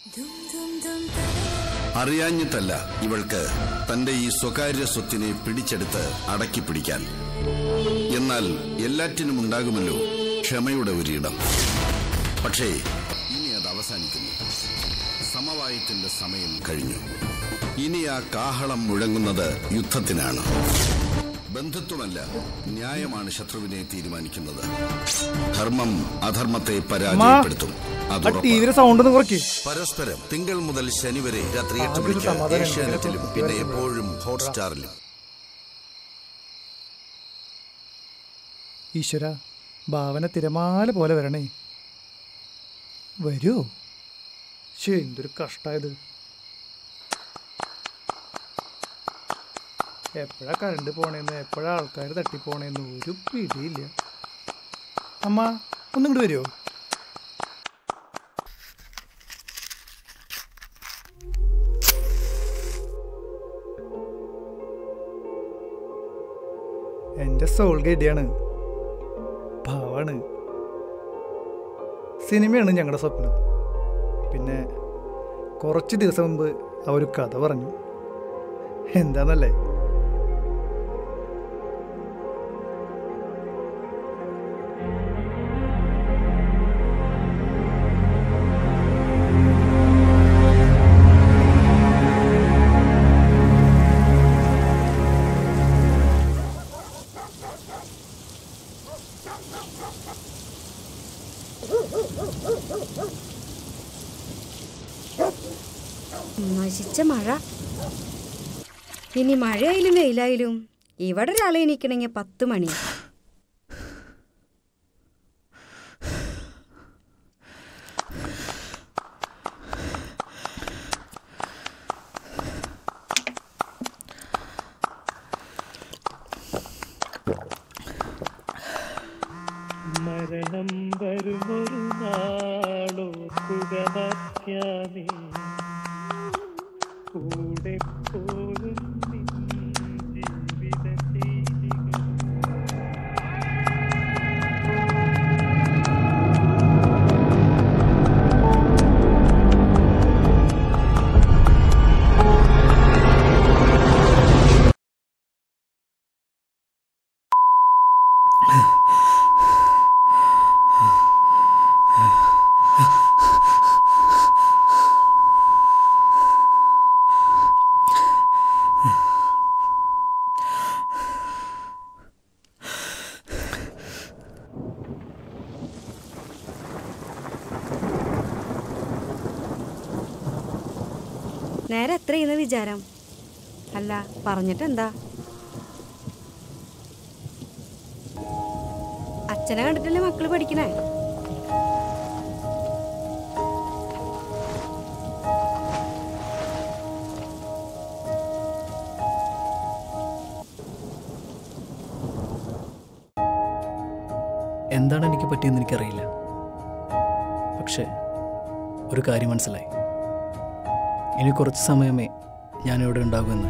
അറിയാഞ്ഞിട്ടല്ല ഇവൾക്ക് തന്റെ ഈ സ്വകാര്യ സ്വത്തിനെ പിടിച്ചെടുത്ത് അടക്കി പിടിക്കാൻ എന്നാൽ എല്ലാറ്റിനും ഉണ്ടാകുമല്ലോ ക്ഷമയുടെ ഒരിടം പക്ഷേ ഇനി അത് അവസാനിക്കുന്നു സമവായത്തിന്റെ സമയം കഴിഞ്ഞു ഇനി ആ കാഹളം മുഴങ്ങുന്നത് യുദ്ധത്തിനാണ് ബന്ധുത്വമല്ല ന്യായമാണ് ശത്രുവിനെ തീരുമാനിക്കുന്നത് ധർമ്മം അധർമ്മത്തെ പരാജയപ്പെടുത്തും ആ അതുറപ്പാണ്. ടിവിയുടെ സൗണ്ട് ഒന്ന് കുറയ്ക്ക് പരസ്പരം തിങ്കൾ മുതൽ ശനി വരെ രാത്രി എട്ട് അതൊരു മണിക്ക് സമാധാനം. ഏഷ്യാനെറ്റിലും പിന്നെ എപ്പോഴും ഹോട്ട്സ്റ്റാറിലും ഈശ്വര ഭാവന തിരമാല പോലെ വരണേ വരുമോ ശേ എന്തൊരു കഷ്ടായത് എപ്പോഴാ കറണ്ട് പോണേന്ന് എപ്പോഴാ ആൾക്കാർ തട്ടിപ്പോണേന്ന് ഒരു പിടിയില്ല അമ്മ ഒന്നും ഇങ്ങോട്ട് വരുമോ എൻ്റെ സോൾ ഗഡിയാണ് ഭാവാണ് സിനിമയാണ് ഞങ്ങളുടെ സ്വപ്നം പിന്നെ കുറച്ച് ദിവസം മുമ്പ് ആ ഒരു കഥ പറഞ്ഞു എന്താന്നല്ലേ നശിച്ച മഴ ഇനി മഴയായാലും വെയിലായാലും ഇവിടെ ഒരാളെ എണീക്കണമെങ്കിൽ പത്ത് മണി മരണം വരുമൊരു നാളോർക്കുക മത്യാമേ കൂടെ പോരും നിൻ ജീവിത ചെയ്തികൾ നേരെ എത്ര ചെയ്യുന്ന വിചാരം അല്ല പറഞ്ഞിട്ടെന്താ അച്ഛനെ കണ്ടിട്ടല്ലേ മക്കള് പഠിക്കണേ എന്താണ് എനിക്ക് പറ്റിയെന്ന് എനിക്കറിയില്ല പക്ഷേ ഒരു കാര്യം മനസ്സിലായി ഇനി കുറച്ച് സമയമേ ഞാനിവിടെ ഉണ്ടാകുമെന്ന്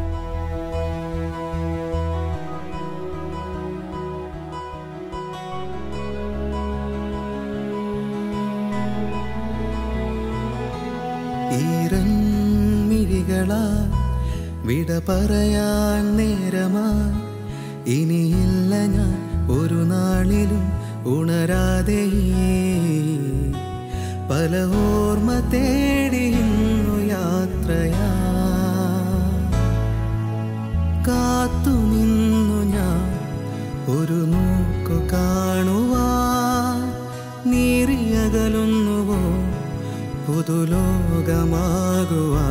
ഈരൻമിഴികളാ വിട പറയാൻ നേരമായി ഇനിയില്ല ഞാൻ ഒരു നാളിലും ഉണരാതെ പല ഓർമ്മ തേടിയുന്നു യാത്രയാ കാത്തു നിന്നു ഞാൻ ഒരു നോക്കു കാണുവാൻ നീറിയകലുന്നുവോ പുതുലോകമാകുവാ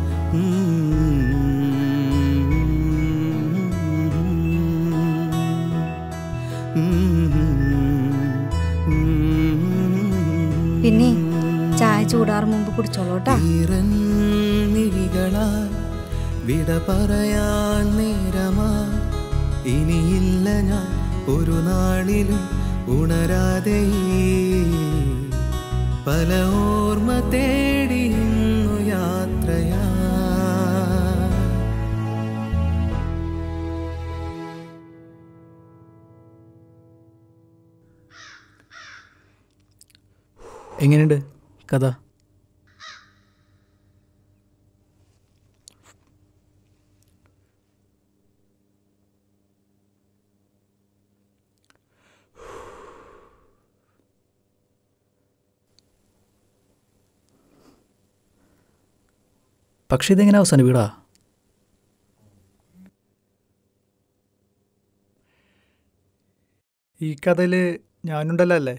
പിന്നെ ചായ ചൂടാറും മുമ്പ് കുടിച്ചോളൂട്ടാ ഈറൻമിഴികളാൽ വിട പറയാൻ നേരമാ ഇനിയില്ല ഞാൻ ഒരു നാളിലും ഉണരാതെ പല ഓർമ്മ തേടിയുന്നു യാത്രയാ എങ്ങനെയുണ്ട് കഥ പക്ഷേ ഇതെങ്ങനെ അവസാനിപ്പിക്കടാ ഈ കഥയിൽ ഞാനുണ്ടല്ലോ അല്ലേ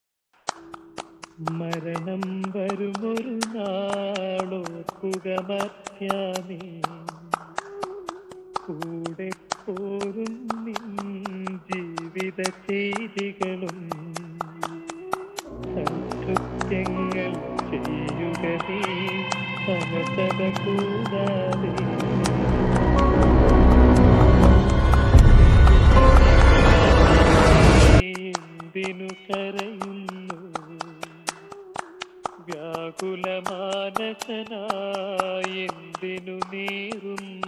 മരണം വരുമൊരു നാളോർക്കുക മത്യാമേ കൂടെ പോരും നിൻ ജീവിത ചെയ്തികളും സൽകൃത്യങ്ങൾ ചെയ്യുക നീ സമസത കൂടാതെ എന്തിനു കരയുന്നു വ്യാകുലമാനസനായി എന്തിനു നീറുന്നു